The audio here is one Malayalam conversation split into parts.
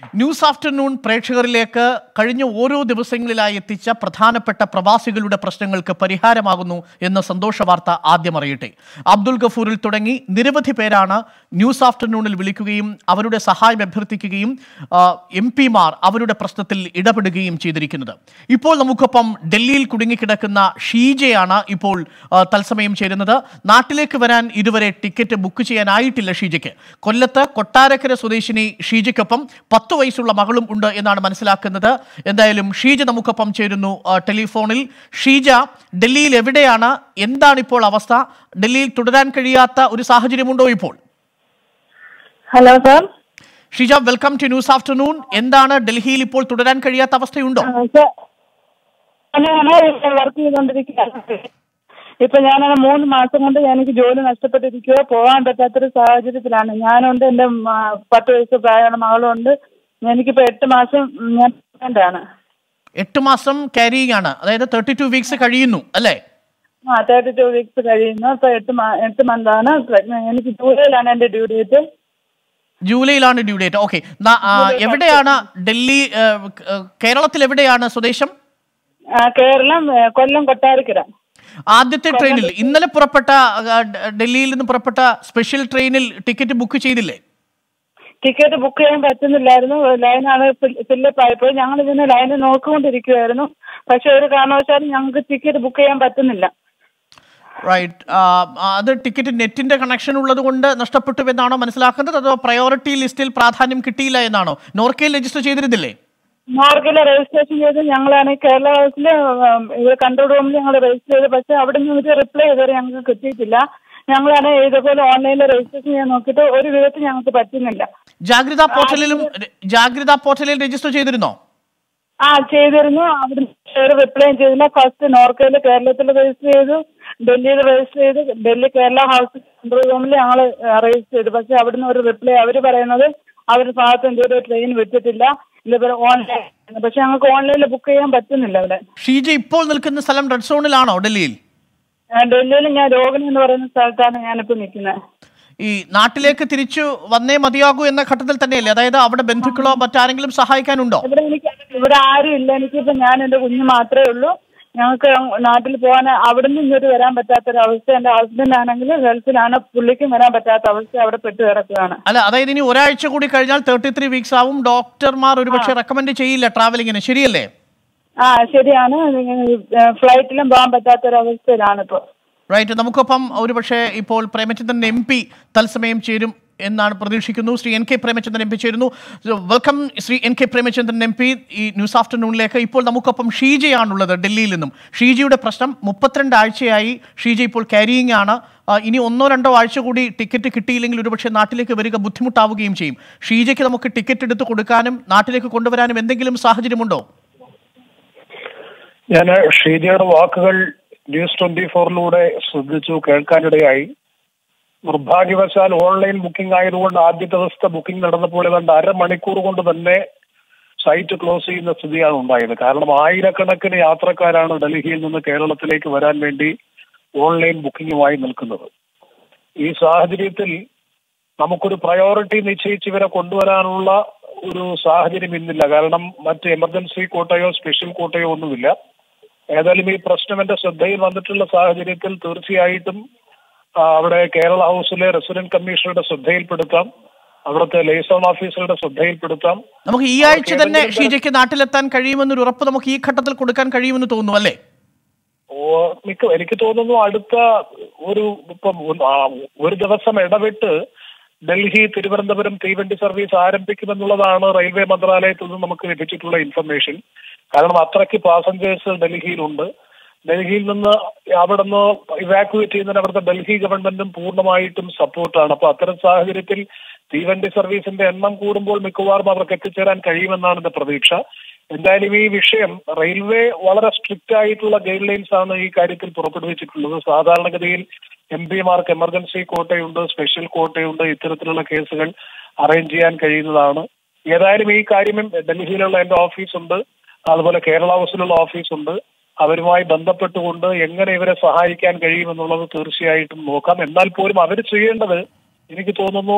ന്യൂസ് ആഫ്റ്റർനൂൺ പ്രേക്ഷകരിലേക്ക് കഴിഞ്ഞ ഓരോ ദിവസങ്ങളിലായി എത്തിച്ച പ്രധാനപ്പെട്ട പ്രവാസികളുടെ പ്രശ്നങ്ങൾക്ക് പരിഹാരമാകുന്നു എന്ന സന്തോഷ വാർത്ത ആദ്യം അറിയട്ടെ അബ്ദുൽ ഗഫൂറിൽ തുടങ്ങി നിരവധി പേരാണ് ന്യൂസ് ആഫ്റ്റർനൂണിൽ വിളിക്കുകയും അവരുടെ സഹായം അഭ്യർത്ഥിക്കുകയും എം പിമാർ അവരുടെ പ്രശ്നത്തിൽ ഇടപെടുകയും ചെയ്തിരിക്കുന്നത് ഇപ്പോൾ നമുക്കൊപ്പം ഡൽഹിയിൽ കുടുങ്ങിക്കിടക്കുന്ന ഷീജയാണ് ഇപ്പോൾ ആ, തത്സമയം ചേരുന്നത് നാട്ടിലേക്ക് വരാൻ ഇതുവരെ ടിക്കറ്റ് ബുക്ക് ചെയ്യാനായിട്ടില്ല ഷീജയ്ക്ക് കൊല്ലത്ത് കൊട്ടാരക്കര സ്വദേശിനി ഷീജയ്ക്കൊപ്പം പത്ത് വയസ്സുള്ള മകളും ഉണ്ട് എന്നാണ് മനസ്സിലാക്കുന്നത് എന്തായാലും ഷീജ നമുക്കൊപ്പം ചേരുന്നു ആ, ടെലിഫോണിൽ ഷീജ ഡൽഹിയിൽ എവിടെയാണ് എന്താണ് ഇപ്പോൾ അവസ്ഥ ഡൽഹിയിൽ തുടരാൻ കഴിയാത്ത ഒരു സാഹചര്യമുണ്ടോ ഇപ്പോൾ hello sir Sheeja welcome to news afternoon എന്താണ് ഡൽഹിയിൽ ഇപ്പോൾ തുടരാൻ കഴിയാത്ത അവസ്ഥയുണ്ടോ ഞാനാണ് വർക്ക് ചെയ്തുകൊണ്ടിരിക്കുകയാണ് ഇപ്പൊ ഞാനങ്ങനെ മൂന്ന് മാസം കൊണ്ട് എനിക്ക് ജോലി നഷ്ടപ്പെട്ടിരിക്കുകയോ പോകാൻ പറ്റാത്തൊരു സാഹചര്യത്തിലാണ് ഞാനുണ്ട് എന്റെ മ- പത്ത് വയസ്സ് പ്രായമുള്ള മകളും ഉണ്ട് എനിക്കിപ്പോ എട്ട് മാസം ഞാൻ pregnant ആണ് എട്ട് മാസം ക്യാരിയിങ് ആണ് അതായത് തേർട്ടി ടു വീക്സ് കഴിയുന്നു അല്ലേ ആ തേർട്ടി ടു വീക്സ് കഴിയുന്നു ഇപ്പൊ എട്ട് മാ- എട്ട് മന്താണ് pregnant. എനിക്ക് ജൂലൈയിലാണ് എന്റെ ഡ്യൂ ഡേറ്റ് ജൂലൈയിലാണ് ഡ്യൂ ഡേറ്റ് ഓക്കെ എവിടെയാണ് ഡൽഹി ആ, ആ, കേരളത്തിൽ എവിടെയാണ് സ്വദേശം കേരളം ഏ, കൊല്ലം കൊട്ടാരക്കര ആദ്യത്തെ ട്രെയിനിൽ ഇന്നലെ പുറപ്പെട്ട ആ, ഡ- ഡൽഹിയിൽ നിന്ന് പുറപ്പെട്ട സ്പെഷ്യൽ ട്രെയിനിൽ ടിക്കറ്റ് ബുക്ക് ചെയ്തില്ലേ ടിക്കറ്റ് ബുക്ക് ചെയ്യാൻ പറ്റുന്നില്ലായിരുന്നു ലൈനാണ് ഫില്ലപ്പ് ആയപ്പോൾ ഞങ്ങൾ ഇതിന് ലൈന് നോക്കിക്കൊണ്ടിരിക്കുവായിരുന്നു പക്ഷെ ഒരു കാരണവശാലും ഞങ്ങൾക്ക് ടിക്കറ്റ് ബുക്ക് ചെയ്യാൻ പറ്റുന്നില്ല റൈറ്റ് അത് ടിക്കറ്റ് നെറ്റിന്റെ കണക്ഷൻ ഉള്ളത് കൊണ്ട് നഷ്ടപ്പെട്ടു എന്നാണോ മനസ്സിലാക്കുന്നത് അതോ പ്രയോറിറ്റി ലിസ്റ്റിൽ പ്രാധാന്യം കിട്ടിയില്ല എന്നാണോ നോർക്കയിൽ രജിസ്റ്റർ ചെയ്തിരുന്നില്ലേ നോർക്കിലെ രജിസ്ട്രേഷൻ ചെയ്ത് ഞങ്ങളാണ് കേരള ഹൗസിൽ ഇവിടെ കൺട്രോൾ റൂമിൽ ഞങ്ങൾ രജിസ്റ്റർ ചെയ്ത് പക്ഷെ അവിടെ നിന്ന് ഒരു റിപ്ലൈ ഇതുവരെ ഞങ്ങൾക്ക് കിട്ടിയിട്ടില്ല ഞങ്ങളാണ് ഇതേപോലെ ഓൺലൈനിൽ രജിസ്ട്രേഷൻ ചെയ്യാൻ നോക്കിയിട്ട് ഒരു വിധത്തിൽ ഞങ്ങൾക്ക് പറ്റുന്നില്ല ജാഗ്രത പോർട്ടലിലും ജാഗ്രത പോർട്ടലിൽ രജിസ്റ്റർ ചെയ്തിരുന്നോ ആ ചെയ്തിരുന്നു അവിടെ ഒരു റിപ്ലൈ ചെയ്തില്ല ഫസ്റ്റ് നോർക്കയിൽ കേരളത്തിൽ രജിസ്റ്റർ ചെയ്തു ഡൽഹിയിൽ രജിസ്റ്റർ ചെയ്തു ഡൽഹി കേരള ഹൗസ് കൺട്രോൾ റൂമിൽ ഞങ്ങൾ രജിസ്റ്റർ ചെയ്തു പക്ഷെ അവിടുന്ന് ഒരു റിപ്ലൈ അവർ പറയുന്നത് അവരുടെ ഭാഗത്ത് എന്തൊരു ട്രെയിൻ വിട്ടിട്ടില്ല ഇതുപോലെ ഓൺലൈൻ പക്ഷെ ഞങ്ങൾക്ക് ഓൺലൈനിൽ ബുക്ക് ചെയ്യാൻ പറ്റുന്നില്ല അവിടെ ഷീജ ഇപ്പോൾ നിൽക്കുന്ന സ്ഥലം റെഡ് സോണിലാണോ ഡൽഹിയിൽ ആ, ഡൽഹിയിൽ ഞാൻ രോഹിണി എന്ന് പറയുന്ന സ്ഥലത്താണ് ഞാനിപ്പോൾ നിൽക്കുന്നത് ഈ നാട്ടിലേക്ക് തിരിച്ചു വന്നേ മതിയാകൂ എന്ന ഘട്ടത്തിൽ തന്നെയല്ലേ അതായത് അവിടെ ബന്ധുക്കളോ മറ്റാരെങ്കിലും സഹായിക്കാനുണ്ടോ ഇവിടെ എനിക്ക് ഇവിടെ ആരും ഇല്ല എനിക്കിപ്പോ ഞാൻ എന്റെ കുഞ്ഞ് മാത്രമേ ഉള്ളൂ ഞങ്ങൾക്ക് നാട്ടിൽ പോകാൻ അവിടെ നിന്ന് ഇങ്ങോട്ട് വരാൻ പറ്റാത്തൊരവസ്ഥ എന്റെ ഹസ്ബൻഡ് ആണെങ്കിൽ ഗൾഫിലാണ് പുള്ളിക്കും വരാൻ പറ്റാത്ത അവസ്ഥ അവിടെ പെട്ട് കിടക്കുകയാണ് അല്ല അതായത് ഇനി ഒരാഴ്ച കൂടി കഴിഞ്ഞാൽ തേർട്ടി ത്രീ വീക്സ് ആവും ഡോക്ടർമാർ ഒരുപക്ഷെ റെക്കമെൻഡ് ചെയ്യില്ല ട്രാവലിങ്ങിന് ശരിയല്ലേ ആ ശരിയാണ് ഫ്ലൈറ്റിലും പോകാൻ പറ്റാത്തൊരവസ്ഥയിലാണ് ഇപ്പോൾ റൈറ്റ് നമുക്കൊപ്പം ഒരുപക്ഷെ ഇപ്പോൾ പ്രേമചന്ദ്രൻ എം പി തത്സമയം ചേരും എന്നാണ് പ്രതീക്ഷിക്കുന്നു Shri N K Premachandran M P ചേരുന്നു welcome Shri N K Premachandran M P ഈ ന്യൂസ് ആഫ്റ്റർനൂണിലേക്ക് ഇപ്പോൾ നമുക്കൊപ്പം ഷീജയാണുള്ളത് ഡൽഹിയിൽ നിന്നും ഷീജയുടെ പ്രശ്നം മുപ്പത്തിരണ്ട് ആഴ്ചയായി ഷീജ ഇപ്പോൾ ക്യാരിയിങ് ആണ് ആ, ഇനി ഒന്നോ രണ്ടോ ആഴ്ച കൂടി ടിക്കറ്റ് കിട്ടിയില്ലെങ്കിൽ ഒരുപക്ഷെ നാട്ടിലേക്ക് വരിക ബുദ്ധിമുട്ടാവുകയും ചെയ്യും ഷീജയ്ക്ക് നമുക്ക് ടിക്കറ്റ് എടുത്ത് കൊടുക്കാനും നാട്ടിലേക്ക് കൊണ്ടുവരാനും എന്തെങ്കിലും സാഹചര്യമുണ്ടോ ഞാൻ ഷീജയുടെ വാക്കുകൾ ന്യൂസ് ട്വന്റി ഫോറിലൂടെ ശ്രദ്ധിച്ചു കേൾക്കാനിടയായി നിർഭാഗ്യവശാൽ ഓൺലൈൻ ബുക്കിംഗ് ആയതുകൊണ്ട് ആദ്യത്തെ ദിവസത്തെ ബുക്കിംഗ് നടന്നപ്പോൾ ഏതാണ്ട് അരമണിക്കൂർ കൊണ്ട് തന്നെ സൈറ്റ് ക്ലോസ് ചെയ്യുന്ന സ്ഥിതിയാണ് ഉണ്ടായത് കാരണം ആയിരക്കണക്കിന് യാത്രക്കാരാണ് ഡൽഹിയിൽ നിന്ന് കേരളത്തിലേക്ക് വരാൻ വേണ്ടി ഓൺലൈൻ ബുക്കിംഗുമായി നിൽക്കുന്നത് ഈ സാഹചര്യത്തിൽ നമുക്കൊരു പ്രയോറിറ്റി നിശ്ചയിച്ച് ഇവരെ കൊണ്ടുവരാനുള്ള ഒരു സാഹചര്യം ഇന്നില്ല കാരണം മറ്റ് എമർജൻസി കോട്ടയോ സ്പെഷ്യൽ കോട്ടയോ ഒന്നുമില്ല ഏതായാലും ഈ പ്രശ്നം എന്റെ ശ്രദ്ധയിൽ വന്നിട്ടുള്ള സാഹചര്യത്തിൽ തീർച്ചയായിട്ടും ആ, അവിടെ കേരള ഹൗസിലെ റെസിഡന്റ് കമ്മീഷണറുടെ ശ്രദ്ധയിൽപ്പെടുത്താം അവിടുത്തെ ലേസോൺ ഓഫീസറുടെ ശ്രദ്ധയിൽപ്പെടുത്താം നമുക്ക് ഈ ആഴ്ച തന്നെ ഷീജയ്ക്ക് നാട്ടിലെത്താൻ കഴിയുമെന്നൊരു ഉറപ്പ് നമുക്ക് ഈ ഘട്ടത്തിൽ കൊടുക്കാൻ കഴിയുമെന്ന് തോന്നുന്നു അല്ലേ ഓ, മിക്ക എനിക്ക് തോന്നുന്നു അടുത്ത ഒരു ഇപ്പം ഒരു- ആ, ഒരു ദിവസം ഇടവിട്ട് ഡൽഹി തിരുവനന്തപുരം തീവണ്ടി സർവീസ് ആരംഭിക്കുമെന്നുള്ളതാണ് റെയിൽവേ മന്ത്രാലയത്തിൽ നിന്ന് നമുക്ക് ലഭിച്ചിട്ടുള്ള ഇൻഫർമേഷൻ കാരണം അത്രയ്ക്ക് പാസഞ്ചേഴ്സ് ഡൽഹിയിലുണ്ട് ഡൽഹിയിൽ നിന്ന് അവിടെ നിന്ന് ഇവാക്യുവേറ്റ് ചെയ്യുന്നതിന് അവിടുത്തെ ഡൽഹി ഗവൺമെന്റും പൂർണ്ണമായിട്ടും സപ്പോർട്ടാണ് അപ്പൊ അത്തരം സാഹചര്യത്തിൽ തീവണ്ടി സർവീസിന്റെ എണ്ണം കൂടുമ്പോൾ മിക്കവാറും അവർക്ക് എത്തിച്ചേരാൻ കഴിയുമെന്നാണ് എന്റെ പ്രതീക്ഷ എന്തായാലും ഈ വിഷയം റെയിൽവേ വളരെ സ്ട്രിക്റ്റ് ആയിട്ടുള്ള ഗൈഡ് ലൈൻസ് ആണ് ഈ കാര്യത്തിൽ പുറപ്പെടുവിച്ചിട്ടുള്ളത് സാധാരണഗതിയിൽ എം പിമാർക്ക് എമർജൻസി കോട്ടയുണ്ട് സ്പെഷ്യൽ കോട്ടയുണ്ട് ഇത്തരത്തിലുള്ള കേസുകൾ അറേഞ്ച് ചെയ്യാൻ കഴിയുന്നതാണ് ഏതായാലും ഈ കാര്യം ഡൽഹിയിലുള്ള എന്റെ ഓഫീസുണ്ട് അതുപോലെ കേരള ഹൗസിലുള്ള ഓഫീസുണ്ട് അവരുമായി ബന്ധപ്പെട്ടുകൊണ്ട് എങ്ങനെ ഇവരെ സഹായിക്കാൻ കഴിയുമെന്നുള്ളത് തീർച്ചയായിട്ടും നോക്കാം എന്നാൽ പോലും അവർ ചെയ്യേണ്ടത് എനിക്ക് തോന്നുന്നു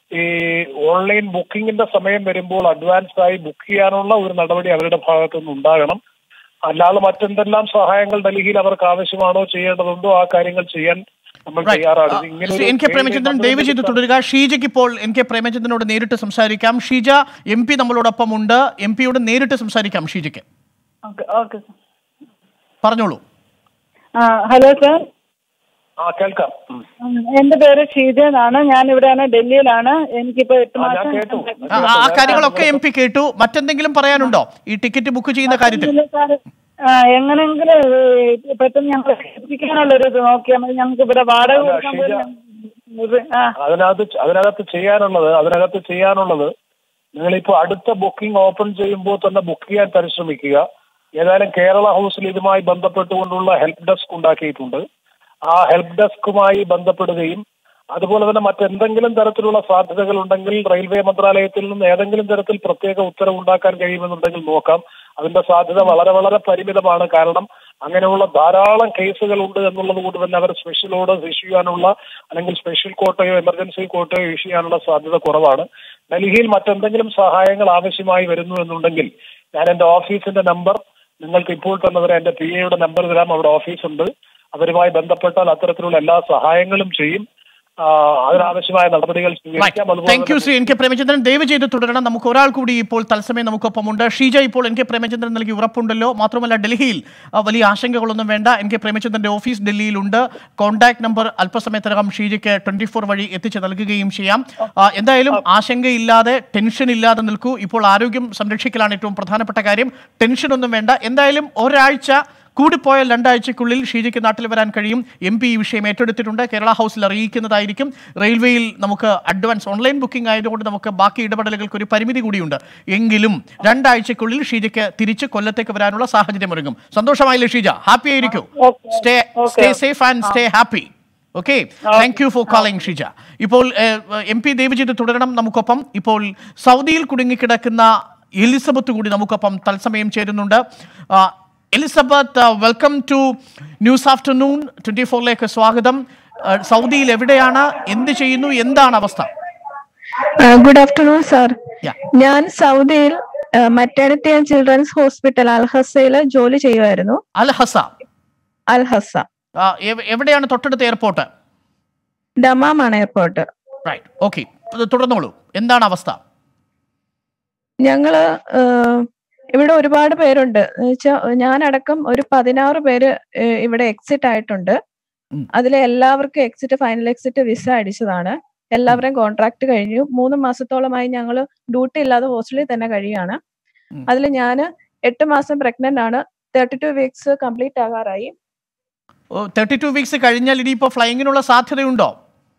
ഈ ഓൺലൈൻ ബുക്കിംഗിന്റെ സമയം വരുമ്പോൾ അഡ്വാൻസ് ആയി ബുക്ക് ചെയ്യാനുള്ള ഒരു നടപടി അവരുടെ ഭാഗത്തു നിന്ന് ഉണ്ടാകണം അല്ലാതെ മറ്റെന്തെല്ലാം സഹായങ്ങൾ ഡൽഹിയിൽ അവർക്ക് ആവശ്യമാണോ ചെയ്യേണ്ടതുണ്ടോ ആ കാര്യങ്ങൾ ചെയ്യാൻ നമ്മൾ Right. തയ്യാറാണ് ആ, ഇത് ഇങ്ങനെ ശ്രീ ഒരു എൻ കെ പ്രേമചന്ദ്രൻ railway ദയവ് ചെയ്ത് മന്ത്രിയുടെ തുടരുക ഷീജയ്ക്ക് ഇപ്പോൾ എൻ കെ പ്രേമചന്ദ്രനോട് നേരിട്ട് സംസാരിക്കാം ഷീജ എം പി നമ്മളോടൊപ്പം ഉണ്ട് എം പിയോട് നേരിട്ട് സംസാരിക്കാം ഷീജയ്ക്ക് ഓക്കെ ഓക്കെ സാർ പറഞ്ഞോളൂ ആ ഹലോ സാർ ആ കേൾക്കാം ഉം. ഉം, എന്റെ പേര് ഷീജ എന്നാണ് ഞാൻ ഇവിടെയാണ് ഡൽഹിയിലാണ് എനിക്കിപ്പോ എട്ട് ആ, ഞാൻ മാസം കേട്ടു. ആ, ആ, ആ കാര്യങ്ങളൊക്കെ എം പി കേട്ടു മറ്റെന്തെങ്കിലും പറയാനുണ്ടോ ഈ ടിക്കറ്റ് ബുക്ക് ചെയ്യുന്ന കാര്യത്തിൽ ഇല്ല സാർ ആ, എങ്ങനെങ്കിലും ഏ, പെട്ടെന്ന് ഞങ്ങൾ എത്തിക്കാനുള്ള ഒരു ഇത് നോക്കിയാൽ മതി ഞങ്ങൾക്ക് ഇവിടെ വാടക അല്ല, കൊടുക്കാൻ ഷീജ. പോലും ഞങ്ങ- ആ അതിനകത്ത് അതിനകത്ത് ചെയ്യാനുള്ളത് അതിനകത്ത് ചെയ്യാനുള്ളത് നിങ്ങളിപ്പോ അടുത്ത ബുക്കിംഗ് ഓപ്പൺ ചെയ്യുമ്പോൾ തന്നെ ബുക്ക് ചെയ്യാൻ പരിശ്രമിക്കുക ഏതായാലും കേരള ഹൗസിൽ ഇതുമായി ബന്ധപ്പെട്ടുകൊണ്ടുള്ള ഹെൽപ്പ് ഡെസ്ക് ഉണ്ടാക്കിയിട്ടുണ്ട് ആ ഹെൽപ്പ് ഡെസ്കുമായി ബന്ധപ്പെടുകയും അതുപോലെ തന്നെ മറ്റെന്തെങ്കിലും തരത്തിലുള്ള സാധ്യതകൾ ഉണ്ടെങ്കിൽ റെയിൽവേ മന്ത്രാലയത്തിൽ നിന്ന് ഏതെങ്കിലും തരത്തിൽ പ്രത്യേക ഉത്തരവ് ഉണ്ടാക്കാൻ കഴിയുമെന്നുണ്ടെങ്കിൽ നോക്കാം അതിന്റെ സാധ്യത വളരെ വളരെ പരിമിതമാണ് കാരണം അങ്ങനെയുള്ള ധാരാളം കേസുകൾ ഉണ്ട് എന്നുള്ളത് കൊണ്ട് തന്നെ അവർ സ്പെഷ്യൽ ഓർഡേഴ്സ് ഇഷ്യൂ ചെയ്യാനുള്ള അല്ലെങ്കിൽ സ്പെഷ്യൽ കോട്ടയോ എമർജൻസി കോട്ടയോ ഇഷ്യൂ ചെയ്യാനുള്ള സാധ്യത കുറവാണ് ഡൽഹിയിൽ മറ്റെന്തെങ്കിലും സഹായങ്ങൾ ആവശ്യമായി വരുന്നു എന്നുണ്ടെങ്കിൽ ഞാൻ എന്റെ ഓഫീസിന്റെ നമ്പർ നിങ്ങൾക്ക് ഇപ്പോൾ തന്നെ തരാം എന്റെ പി എയുടെ നമ്പർ തരാം അവിടെ ഓഫീസുണ്ട് അവരുമായി ബന്ധപ്പെട്ടാൽ അത്തരത്തിലുള്ള എല്ലാ സഹായങ്ങളും ചെയ്യും ആ, അതിനാവശ്യമായ നടപടികൾ സ്വീകരിക്കാം താങ്ക് യു അതുപോലെ ശ്രീ എൻ കെ പ്രേമചന്ദ്രൻ ദയവ് ചെയ്ത് തുടരണം നമുക്ക് ഒരാൾ കൂടി ഇപ്പോൾ തത്സമയം നമുക്കൊപ്പമുണ്ട് ഷീജ ഇപ്പോൾ എൻ കെ പ്രേമചന്ദ്രൻ നൽകി ഉറപ്പുണ്ടല്ലോ മാത്രമല്ല ഡൽഹിയിൽ ആ, വലിയ ആശങ്കകളൊന്നും വേണ്ട എൻ കെ പ്രേമചന്ദ്രന്റെ ഓഫീസ് ഡൽഹിയിലുണ്ട് കോൺടാക്ട് നമ്പർ അല്പസമയത്തിനകം ഷീജയ്ക്ക് ട്വന്റി ഫോർ വഴി എത്തിച്ച് നൽകുകയും ചെയ്യാം ആ, എന്തായാലും ആശങ്കയില്ലാതെ ടെൻഷൻ ഇല്ലാതെ നിൽക്കൂ ഇപ്പോൾ ആരോഗ്യം സംരക്ഷിക്കലാണ് ഏറ്റവും പ്രധാനപ്പെട്ട കാര്യം ടെൻഷനൊന്നും വേണ്ട എന്തായാലും ഒരാഴ്ച കൂടിപ്പോയാൽ രണ്ടാഴ്ചയ്ക്കുള്ളിൽ ഷീജയ്ക്ക് നാട്ടിൽ വരാൻ കഴിയും എം പി ഈ വിഷയം ഏറ്റെടുത്തിട്ടുണ്ട് കേരള ഹൗസിൽ അറിയിക്കുന്നതായിരിക്കും റെയിൽവേയിൽ നമുക്ക് അഡ്വാൻസ് ഓൺലൈൻ ബുക്കിംഗ് ആയതുകൊണ്ട് നമുക്ക് ബാക്കി ഇടപെടലുകൾക്ക് ഒരു പരിമിതി കൂടിയുണ്ട് എങ്കിലും രണ്ടാഴ്ചയ്ക്കുള്ളിൽ ഷീജയ്ക്ക് തിരിച്ച് കൊല്ലത്തേക്ക് വരാനുള്ള സാഹചര്യം ഒരുങ്ങും സന്തോഷമായില്ലേ ഷീജ ഹാപ്പി ആയിരിക്കും Okay. Stay Okay. Stay safe and stay happy okay thank you for calling Sheeja ഇപ്പോൾ എം പി ദേവജിത് തുടരണം നമുക്കൊപ്പം ഇപ്പോൾ സൗദിയിൽ കുടുങ്ങിക്കിടക്കുന്ന എലിസബത്ത് കൂടി നമുക്കൊപ്പം തത്സമയം ചേരുന്നുണ്ട് ആ, Elizabeth welcome to news afternoon twenty ഫോറിലേക്ക് സ്വാഗതം ആ, സൗദിയിൽ എവിടെയാണ് എന്ത് ചെയ്യുന്നു എന്താണ് അവസ്ഥ ഗുഡ് ആഫ്റ്റർനൂൺ സാർ Yeah. ഞാൻ സൗദിയിൽ മറ്റേണിറ്റി ആൻഡ് ചിൽഡ്രൻസ് ഹോസ്പിറ്റൽ അൽഹസയിൽ ജോലി ചെയ്യുമായിരുന്നു അൽ ഹസ അൽഹസ ആ, എവ്- എവിടെയാണ് തൊട്ടടുത്ത എയർപോർട്ട് ദമാമാണ് എയർപോർട്ട് റൈറ്റ് ഓക്കെ തുടർന്നോളൂ എന്താണ് അവസ്ഥ ഞങ്ങള് ഏഹ്, ഇവിടെ ഒരുപാട് പേരുണ്ട് എന്നുവെച്ചാ ഞാനടക്കം ഒരു പതിനാറ് പേര് ഏഹ്, ഇവിടെ എക്സിറ്റ് ആയിട്ടുണ്ട് ഉം. അതിലെ എല്ലാവർക്കും എക്സിറ്റ് ഫൈനൽ എക്സിറ്റ് വിസ അടിച്ചതാണ് എല്ലാവരുടെയും കോൺട്രാക്ട് കഴിഞ്ഞു മൂന്ന് മാസത്തോളമായി ഞങ്ങൾ ഡ്യൂട്ടി ഇല്ലാതെ ഹോസ്റ്റലിൽ തന്നെ കഴിയാണ് ഉം. അതിൽ ഞാൻ എട്ട് മാസം പ്രഗ്നന്റ് ആണ് തേർട്ടി ടു വീക്സ് കംപ്ലീറ്റ് ആകാറായി തേർട്ടി ടു വീക്സ് കഴിഞ്ഞാൽ ഇനിയിപ്പോൾ ഫ്ലൈങ്ങിനുള്ള സാധ്യതയുണ്ടോ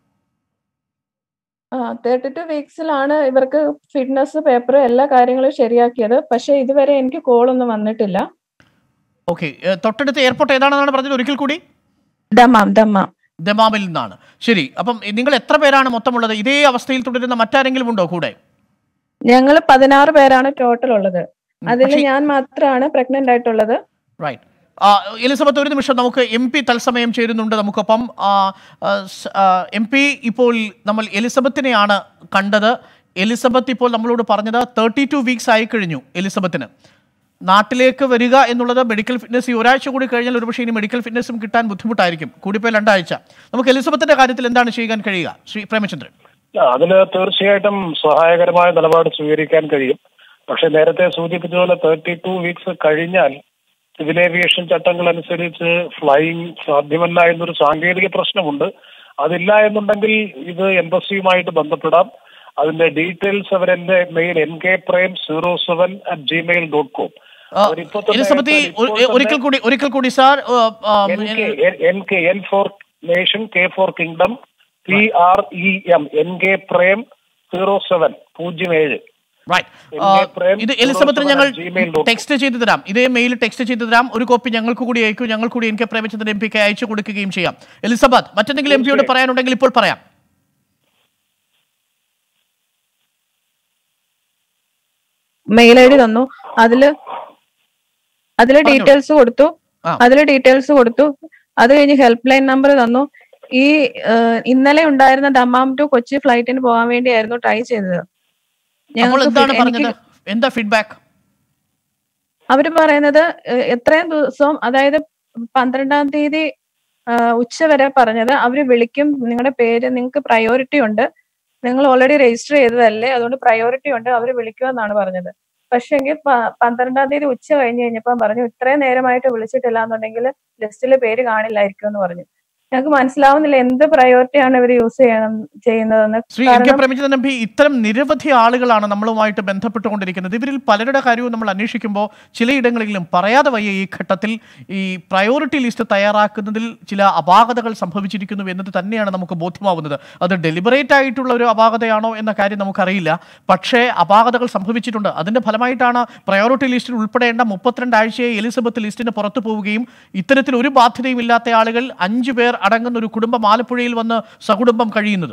ആ തേർട്ടി ടു വീക്സിലാണ് ഇവർക്ക് ഫിറ്റ്നസ് പേപ്പർ എല്ലാ കാര്യങ്ങളും ശരിയാക്കിയത് പക്ഷെ ഇതുവരെ എനിക്ക് കോൾ ഒന്നും വന്നിട്ടില്ല ഓക്കെ തൊട്ടടുത്ത എയർപോർട്ട് ഏതാണെന്നാണ് പറഞ്ഞത് ഒരിക്കൽ കൂടി ദമാം ദമാം ദമാമിൽ നിന്നാണ് ശരി അപ്പം നിങ്ങൾ എത്ര പേരാണ് മൊത്തമുള്ളത് ഇതേ അവസ്ഥയിൽ തുടരുന്ന മറ്റാരെങ്കിലും ഉണ്ടോ കൂടെ ഞങ്ങൾ പതിനാറ് പേരാണ് ടോട്ടൽ ഉള്ളത് അതിൽ പക്ഷേ- ഞാൻ മാത്രമാണ് പ്രഗ്നന്റ് ആയിട്ടുള്ളത് റൈറ്റ് എലിസബത്ത് ഒരു നിമിഷം നമുക്ക് എം പി തത്സമയം ചേരുന്നുണ്ട് നമുക്കൊപ്പം എം പി ഇപ്പോൾ നമ്മൾ എലിസബത്തിനെയാണ് കണ്ടത് എലിസബത്ത് ഇപ്പോൾ നമ്മളോട് പറഞ്ഞത് തേർട്ടി ടു വീക്സ് ആയി കഴിഞ്ഞു എലിസബത്തിന് നാട്ടിലേക്ക് വരിക എന്നുള്ളത് മെഡിക്കൽ ഫിറ്റ്നസ് ഈ ഒരാഴ്ച കൂടി കഴിഞ്ഞാൽ ഒരുപക്ഷെ ഇനി മെഡിക്കൽ ഫിറ്റ്നസും കിട്ടാൻ ബുദ്ധിമുട്ടായിരിക്കും കൂടിപ്പോയി രണ്ടാഴ്ച നമുക്ക് എലിസബത്തിന്റെ കാര്യത്തിൽ എന്താണ് ചെയ്യാൻ കഴിയുക ശ്രീ പ്രേമചന്ദ്രൻ അതിൽ തീർച്ചയായിട്ടും സഹായകരമായ നിലപാട് സ്വീകരിക്കാൻ കഴിയും പക്ഷെ നേരത്തെ സൂചിപ്പിച്ച പോലെ തേർട്ടി ടു വീക്സ് കഴിഞ്ഞാൽ സിവിൽ ഏവിയേഷൻ ചട്ടങ്ങൾ അനുസരിച്ച് ഫ്ലൈയിങ് സാധ്യമല്ല എന്നൊരു സാങ്കേതിക പ്രശ്നമുണ്ട് അതില്ല എന്നുണ്ടെങ്കിൽ ഇത് എംബസിയുമായിട്ട് ബന്ധപ്പെടാം അതിന്റെ ഡീറ്റെയിൽസ് അവരെന്റെ mail N K Prem zero seven at Gmail dot com ആ, എലിസബത്ത് ഈ ഒ- ഒരിക്കൽ കൂടി ഒരിക്കൽ കൂടി sir N K N for nation K for kingdom P R E M N K Prem zero seven പൂജ്യം ഏഴ് റൈറ്റ് എന്നെ പ്രേം ഇത് എലിസബത്തിന് ഞങ്ങൾ gmail.com. ടെക്സ്റ്റ് ചെയ്ത് തരാം ഇതേ മെയിൽ ടെക്സ്റ്റ് ചെയ്ത് തരാം ഒരു കോപ്പി ഞങ്ങൾക്ക് കൂടി അയക്കും ഞങ്ങൾ കൂടി എനിക്ക് പ്രേമചന്ദ്രൻ എം പിക്ക് അയച്ചു കൊടുക്കുകയും ചെയ്യാം എലിസബത്ത് മറ്റെന്തെങ്കിലും എം പിയോട് പറയാനുണ്ടെങ്കിൽ ഇപ്പോൾ പറയാം മെയിൽ ഐ ഡി തന്നു അതില് അതില് പറഞ്ഞോളൂ. ഡീറ്റെയിൽസ് കൊടുത്തു ആ. അതില് ഡീറ്റെയിൽസ് കൊടുത്തു അത് കഴിഞ്ഞ് ഹെൽപ്പ് ലൈൻ നമ്പർ തന്നു ഈ ഏഹ്, ഇന്നലെ ഉണ്ടായിരുന്ന ദമ്മാം ടു കൊച്ചി ഫ്ലൈറ്റിന് പോകാൻ വേണ്ടിയായിരുന്നു ട്രൈ ചെയ്തത് അപ്പോൾ ഞങ്ങൾക്ക് എന്താണ് ഫി- എനിക്ക് പറഞ്ഞത് എന്താ ഫീഡ്ബാക്ക് അവര് പറയുന്നത് ഏഹ്, എത്രയും ദിവസവും അതായത് പന്ത്രണ്ടാം തീയതി ആഹ്, ഉച്ച വരെ പറഞ്ഞത് അവര് വിളിക്കും നിങ്ങളുടെ പേര് നിങ്ങൾക്ക് പ്രയോറിറ്റി ഉണ്ട് നിങ്ങൾ ഓൾറെഡി രജിസ്റ്റർ ചെയ്തതല്ലേ അതുകൊണ്ട് പ്രയോറിറ്റി ഉണ്ട് അവര് വിളിക്കുമെന്നാണ് പറഞ്ഞത് പക്ഷെങ്കിൽ പന്ത്രണ്ടാം തീയതി ഉച്ച കഴിഞ്ഞ് കഴിഞ്ഞപ്പോൾ പറഞ്ഞു ഇത്രയും നേരമായിട്ട് വിളിച്ചിട്ടില്ല എന്നുണ്ടെങ്കിൽ ലിസ്റ്റിൽ പേര് കാണില്ലായിരിക്കും എന്ന് പറഞ്ഞു ഞങ്ങൾക്ക് മനസ്സിലാവുന്നില്ല എന്ത് പ്രയോറിറ്റിയാണ് ഇവർ യൂസ് ചെയ്യണം ചെയ്യുന്നതെന്ന് ശ്രീ എൻ കെ കാരണം പ്രേമചന്ദ്രൻ എം പി ഇത്തരം നിരവധി ആളുകളാണ് നമ്മളുമായിട്ട് ബന്ധപ്പെട്ടുകൊണ്ടിരിക്കുന്നത് ഇവരിൽ പലരുടെ കാര്യവും നമ്മൾ അന്വേഷിക്കുമ്പോൾ ചിലയിടങ്ങളിലും പറയാതെ വയ്യ ഈ ഘട്ടത്തിൽ ഈ പ്രയോറിറ്റി ലിസ്റ്റ് തയ്യാറാക്കുന്നതിൽ ചില അപാകതകൾ സംഭവിച്ചിരിക്കുന്നു എന്നത് തന്നെയാണ് നമുക്ക് ബോധ്യമാവുന്നത് അത് ഡെലിബറേറ്റ് ആയിട്ടുള്ള ഒരു അപാകതയാണോ എന്ന കാര്യം നമുക്കറിയില്ല പക്ഷേ അപാകതകൾ സംഭവിച്ചിട്ടുണ്ട് അതിന്റെ ഫലമായിട്ടാണ് പ്രയോറിറ്റി ലിസ്റ്റിൽ ഉൾപ്പെടേണ്ട മുപ്പത്തിരണ്ട് ആഴ്ചയെ എലിസബത്ത് ലിസ്റ്റിന് പുറത്തു പോവുകയും ഇത്തരത്തിൽ ഒരു ബാധ്യതയും ഇല്ലാത്ത ആളുകൾ അഞ്ചു പേർ അടങ്ങുന്ന ഒരു കുടുംബം ആലപ്പുഴയിൽ വന്ന് സകുടുംബം കഴിയുന്നതും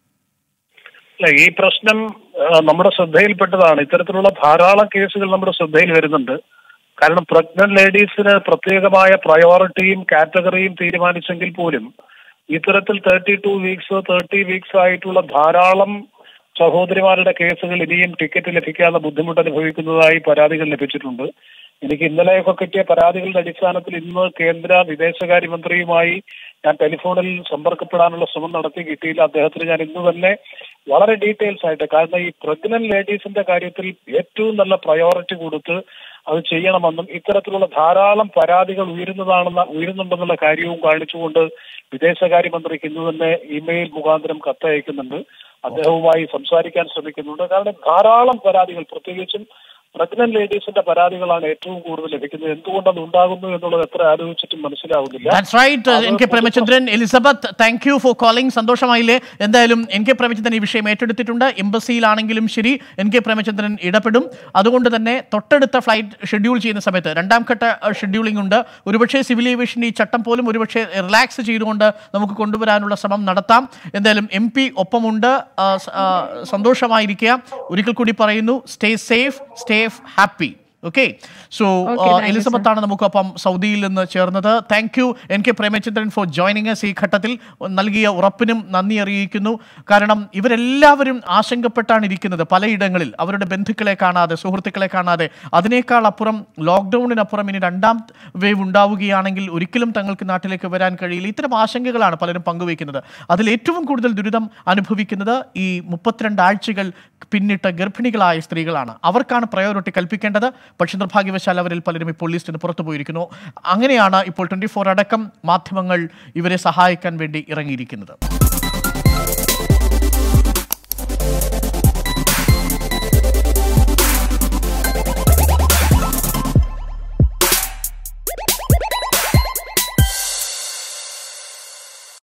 അല്ല ഈ പ്രശ്നം ആ, നമ്മുടെ ശ്രദ്ധയിൽപ്പെട്ടതാണ് ഇത്തരത്തിലുള്ള ധാരാളം കേസുകൾ നമ്മുടെ ശ്രദ്ധയിൽ വരുന്നുണ്ട് കാരണം പ്രഗ്നന്റ് ലേഡീസിന് പ്രത്യേകമായ പ്രയോറിറ്റിയും കാറ്റഗറിയും തീരുമാനിച്ചെങ്കിൽ പോലും ഇത്തരത്തിൽ thirty two weeks thirty weeks ആയിട്ടുള്ള ധാരാളം സഹോദരിമാരുടെ കേസുകൾ ഇനിയും ടിക്കറ്റ് ലഭിക്കാതെ ബുദ്ധിമുട്ട് അനുഭവിക്കുന്നതായി പരാതികൾ ലഭിച്ചിട്ടുണ്ട് എനിക്ക് ഇന്നലെയൊക്കെ കിട്ടിയ പരാതികളുടെ അടിസ്ഥാനത്തിൽ ഇന്ന് കേന്ദ്ര വിദേശകാര്യമന്ത്രിയുമായി ഞാൻ ടെലിഫോണിൽ സമ്പർക്കപ്പെടാനുള്ള ശ്രമം നടത്തി കിട്ടിയില്ല അദ്ദേഹത്തിന് ഞാൻ ഇന്ന് തന്നെ വളരെ ഡീറ്റെയിൽസ് ആയിട്ട് കാരണം ഈ പ്രഗ്നന്റ് ലേഡീസിന്റെ കാര്യത്തിൽ ഏറ്റവും നല്ല പ്രയോറിറ്റി കൊടുത്ത് അത് ചെയ്യണമെന്നും ഇത്തരത്തിലുള്ള ധാരാളം പരാതികൾ ഉയരുന്നതാണെന്ന ഉയരുന്നുണ്ടെന്നുള്ള കാര്യവും കാണിച്ചുകൊണ്ട് വിദേശകാര്യമന്ത്രിക്ക് ഇന്ന് തന്നെ ഇമെയിൽ മുഖാന്തരം കത്തയക്കുന്നുണ്ട് അദ്ദേഹവുമായി സംസാരിക്കാൻ ശ്രമിക്കുന്നുണ്ട് കാരണം ധാരാളം പരാതികൾ പ്രത്യേകിച്ചും പ്രഗ്നന്റ് ലേഡീസിന്റെ പരാതികളാണ് ഏറ്റവും കൂടുതൽ ലഭിക്കുന്നത് എന്തുകൊണ്ടത് ഉണ്ടാകുന്നു എന്നുള്ളത് എത്ര ആലോചിച്ചിട്ടും മനസ്സിലാവുന്നില്ല that's right N K Premachandran Elizabeth thank you for calling സന്തോഷമായില്ലേ എന്തായാലും എൻ കെ പ്രേമചന്ദ്രൻ ഈ വിഷയം ഏറ്റെടുത്തിട്ടുണ്ട് എംബസിയിലാണെങ്കിലും ശരി എൻ കെ പ്രേമചന്ദ്രൻ ഇടപെടും അതുകൊണ്ട് തന്നെ തൊട്ടടുത്ത ഫ്ലൈറ്റ് ഷെഡ്യൂൾ ചെയ്യുന്ന സമയത്ത് രണ്ടാം ഘട്ട ഷെഡ്യൂളിംഗ് ഉണ്ട് ഒരുപക്ഷെ സിവിൽ ഏവിയേഷൻ ഈ ചട്ടം പോലും ഒരുപക്ഷെ റിലാക്സ് ചെയ്തുകൊണ്ട് നമുക്ക് കൊണ്ടുവരാനുള്ള ശ്രമം നടത്താം എന്തായാലും എം പി ഒപ്പമുണ്ട് ആ, സ- ആ, സന്തോഷമായിരിക്കുക ഒരിക്കൽ കൂടി പറയുന്നു stay safe stay happy okay so Okay, thank you, Elizabeth ആണ് നമുക്കൊപ്പം സൗദിയിൽ നിന്ന് ചേർന്നത് thank you N K Premachandran for joining എസ് ഈ ഘട്ടത്തിൽ നൽകിയ ഉറപ്പിനും നന്ദി അറിയിക്കുന്നു കാരണം ഇവരെല്ലാവരും ആശങ്കപ്പെട്ടാണ് ഇരിക്കുന്നത് പലയിടങ്ങളിൽ അവരുടെ ബന്ധുക്കളെ കാണാതെ സുഹൃത്തുക്കളെ കാണാതെ അതിനേക്കാൾ അപ്പുറം ലോക്ക്ഡൌണിനപ്പുറം ഇനി രണ്ടാം വേവ് ഉണ്ടാവുകയാണെങ്കിൽ ഒരിക്കലും തങ്ങൾക്ക് നാട്ടിലേക്ക് വരാൻ കഴിയില്ല ഇത്തരം ആശങ്കകളാണ് പലരും പങ്കുവയ്ക്കുന്നത് അതിൽ ഏറ്റവും കൂടുതൽ ദുരിതം അനുഭവിക്കുന്നത് ഈ മുപ്പത്തിരണ്ട് ആഴ്ചകൾ പിന്നിട്ട ഗർഭിണികളായ സ്ത്രീകളാണ് അവർക്കാണ് പ്രയോറിറ്റി കൽപ്പിക്കേണ്ടത് പക്ഷേ നിർഭാഗ്യവശാൽ അവരിൽ പലരും ഇപ്പോൾ ലിസ്റ്റിന് പുറത്തു പോയിരിക്കുന്നു അങ്ങനെയാണ് ഇപ്പോൾ ട്വന്റി ഫോർ അടക്കം മാധ്യമങ്ങൾ ഇവരെ സഹായിക്കാൻ വേണ്ടി ഇറങ്ങിയിരിക്കുന്നത്